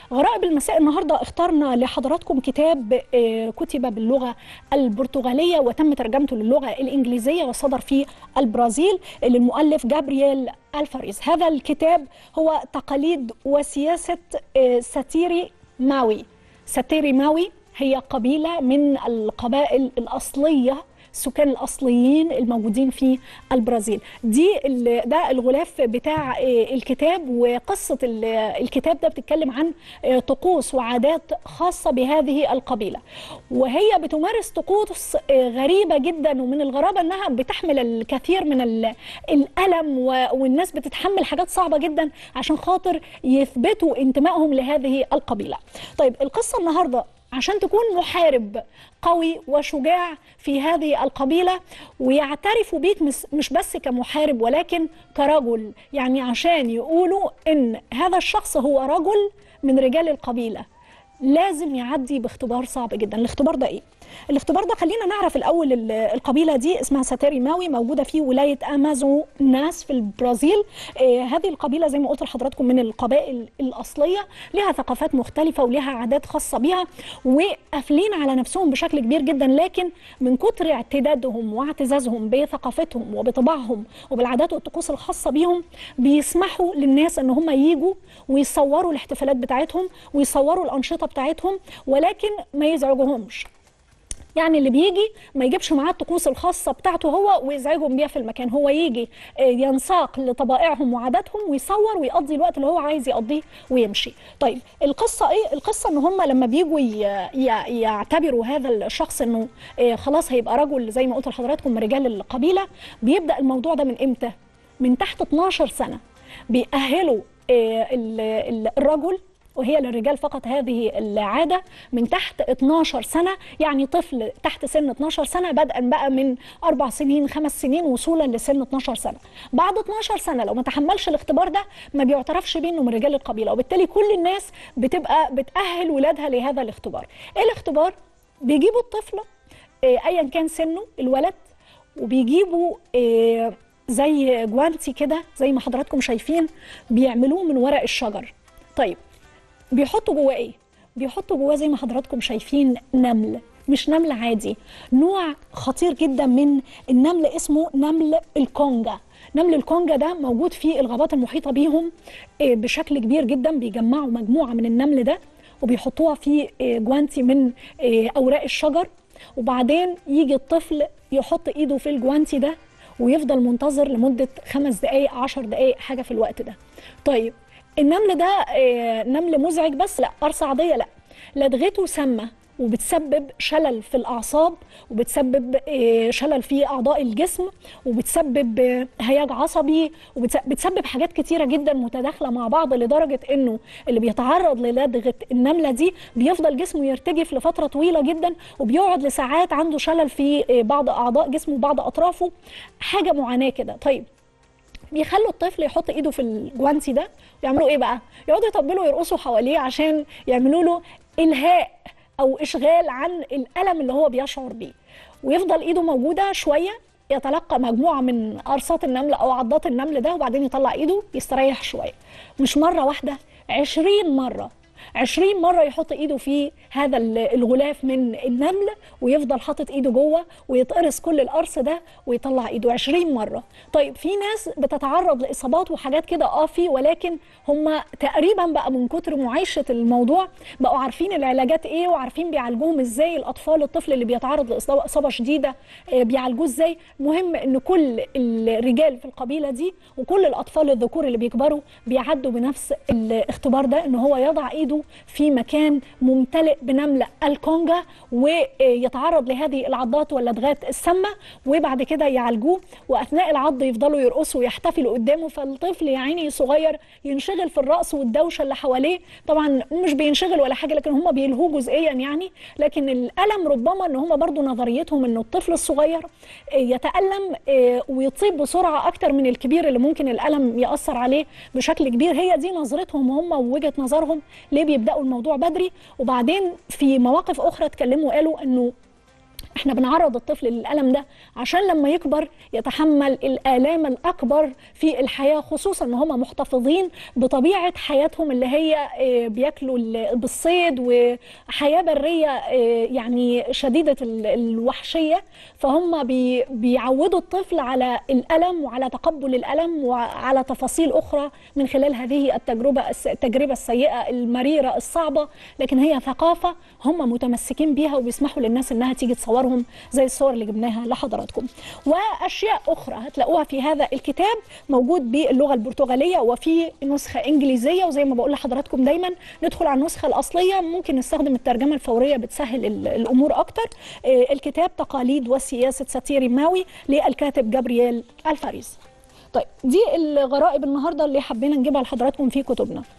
غرائب المساء النهارده اخترنا لحضراتكم كتاب آه، كتب باللغه البرتغاليه وتم ترجمته للغه الانجليزيه وصدر في البرازيل للمؤلف جابرييل الفاريز هذا الكتاب هو تقاليد وسياسه آه، ساتيري ماوي ساتيري ماوي هي قبيله من القبائل الاصليه السكان الاصليين الموجودين في البرازيل دي ال- ده الغلاف بتاع آه، الكتاب وقصه ال- الكتاب ده بتتكلم عن آه، طقوس وعادات خاصه بهذه القبيله وهي بتمارس طقوس آه، غريبه جدا ومن الغرابه انها بتحمل الكثير من ال- الالم و- والناس بتتحمل حاجات صعبه جدا عشان خاطر يثبتوا انتمائهم لهذه القبيله طيب القصه النهارده عشان تكون محارب قوي وشجاع في هذه القبيله ويعترفوا بيك مس- مش بس كمحارب ولكن كرجل يعني عشان يقولوا ان هذا الشخص هو رجل من رجال القبيله لازم يعدي باختبار صعب جدا الاختبار ده ايه الاختبار ده خلينا نعرف الاول ال- القبيله دي اسمها ساتاري ماوي موجوده في ولايه امازون ناس في البرازيل آه هذه القبيله زي ما قلت لحضراتكم من القبائل الاصليه لها ثقافات مختلفه ولها عادات خاصه بها وقافلين على نفسهم بشكل كبير جدا لكن من كتر اعتدادهم واعتزازهم بثقافتهم وبطباعهم وبالعادات والطقوس الخاصه بيهم بيسمحوا للناس ان هم ييجوا ويصوروا الاحتفالات بتاعتهم ويصوروا الانشطه بتاعتهم ولكن ما يزعجوهمش يعني اللي بيجي ما يجيبش معاه الطقوس الخاصه بتاعته هو ويزعجهم بيها في المكان هو يجي آه، ينساق لطبائعهم وعاداتهم ويصور ويقضي الوقت اللي هو عايز يقضيه ويمشي طيب القصه ايه القصه ان هم لما بيجوا ي- ي- يعتبروا هذا الشخص انه آه، خلاص هيبقى رجل زي ما قلت لحضراتكم من رجال القبيله بيبدا الموضوع ده من امتى من تحت 12 سنه بيأهلوا آه، ال- ال- الرجل وهي للرجال فقط هذه العادة من تحت 12 سنة يعني طفل تحت سن 12 سنة بدءا بقى من أربع سنين خمس سنين وصولا لسن 12 سنة بعد 12 سنة لو ما تحملش الاختبار ده ما بيعترفش بيه انه من رجال القبيلة وبالتالي كل الناس بتبقى بتأهل ولادها لهذا الاختبار ايه الاختبار بيجيبوا الطفل آه، ايا كان سنه الولد وبيجيبوا آه، زي جوانتي كده زي ما حضراتكم شايفين بيعملوه من ورق الشجر طيب بيحطوا جواه ايه بيحطوا جواه زي ما حضراتكم شايفين نمل مش نمل عادي نوع خطير جدا من النمل اسمه نمل الكونجا نمل الكونجا ده موجود في الغابات المحيطة بيهم آه، بشكل كبير جدا بيجمعوا مجموعة من النمل ده وبيحطوها في آه، جوانتي من آه، أوراق الشجر وبعدين يجي الطفل يحط ايده في الجوانتي ده ويفضل منتظر لمدة خمس دقايق عشر دقايق حاجة في الوقت ده طيب النمل ده آه، نمل مزعج بس لا قرصة عادية لا لدغته سامة وبتسبب شلل في الأعصاب وبتسبب آه، شلل في أعضاء الجسم وبتسبب آه، هياج عصبي وبتسبب حاجات كتيرة جدا متداخلة مع بعض لدرجة إنه اللي بيتعرض للدغة النملة دي بيفضل جسمه يرتجف لفترة طويلة جدا وبيقعد لساعات عنده شلل في آه، بعض أعضاء جسمه وبعض أطرافه حاجة معاناة كده طيب بيخلوا الطفل يحط ايده في الجوانتي ده ويعملوا ايه بقى يقعدوا يطبلوا ويرقصوا حواليه عشان يعملوا له الهاء او اشغال عن الالم اللي هو بيشعر بيه ويفضل ايده موجوده شويه يتلقى مجموعه من قرصات النمل او عضات النمل ده وبعدين يطلع ايده يستريح شويه مش مره واحده عشرين مره عشرين مرة يحط ايده في هذا ال- الغلاف من النمل ويفضل حاطط ايده جوه ويتقرص كل القرص ده ويطلع ايده عشرين مرة طيب في ناس بتتعرض لإصابات وحاجات كده اه في ولكن هم تقريبا بقى من كتر معايشة الموضوع بقوا عارفين العلاجات ايه وعارفين بيعالجوهم ازاي الأطفال الطفل اللي بيتعرض لإصابة إصابة شديدة آه، بيعالجوه ازاي مهم ان كل الرجال في القبيلة دي وكل الأطفال الذكور اللي بيكبروا بيعدوا بنفس الاختبار ده ان هو يضع ايده في مكان ممتلئ بنمل الكونجا ويتعرض لهذه العضات واللدغات السامه وبعد كده يعالجوه واثناء العض يفضلوا يرقصوا ويحتفلوا قدامه فالطفل يا عيني صغير ينشغل في الرقص والدوشه اللي حواليه طبعا مش بينشغل ولا حاجه لكن هم بيلهوه جزئيا يعني لكن الالم ربما ان هم برضو نظريتهم انه الطفل الصغير آه، يتالم آه، ويطيب بسرعه اكتر من الكبير اللي ممكن الالم ياثر عليه بشكل كبير هي دي نظرتهم هم ووجهه نظرهم ليه بيبداوا الموضوع بدري وبعدين في مواقف اخرى اتكلموا قالوا انه احنا بنعرض الطفل للالم ده عشان لما يكبر يتحمل الالام الاكبر في الحياه خصوصا ان هم محتفظين بطبيعه حياتهم اللي هي آه، بياكلوا ال- بالصيد وحياه بريه آه، يعني شديده ال- الوحشيه فهم بي بيعودوا الطفل على الالم وعلى تقبل الالم وعلى تفاصيل اخرى من خلال هذه التجربه الس- التجربه السيئه المريره الصعبه لكن هي ثقافه هم متمسكين بيها وبيسمحوا للناس انها تيجي تصورهم زي الصور اللي جبناها لحضراتكم واشياء اخرى هتلاقوها في هذا الكتاب موجود باللغه البرتغاليه وفي نسخه انجليزيه وزي ما بقول لحضراتكم دايما ندخل على النسخه الاصليه ممكن نستخدم الترجمه الفوريه بتسهل ال- الامور اكتر آه، الكتاب تقاليد وسياسه ساتيري ماوي للكاتب جابرييل الفاريز طيب دي الغرائب النهارده اللي حبينا نجيبها لحضراتكم في كتبنا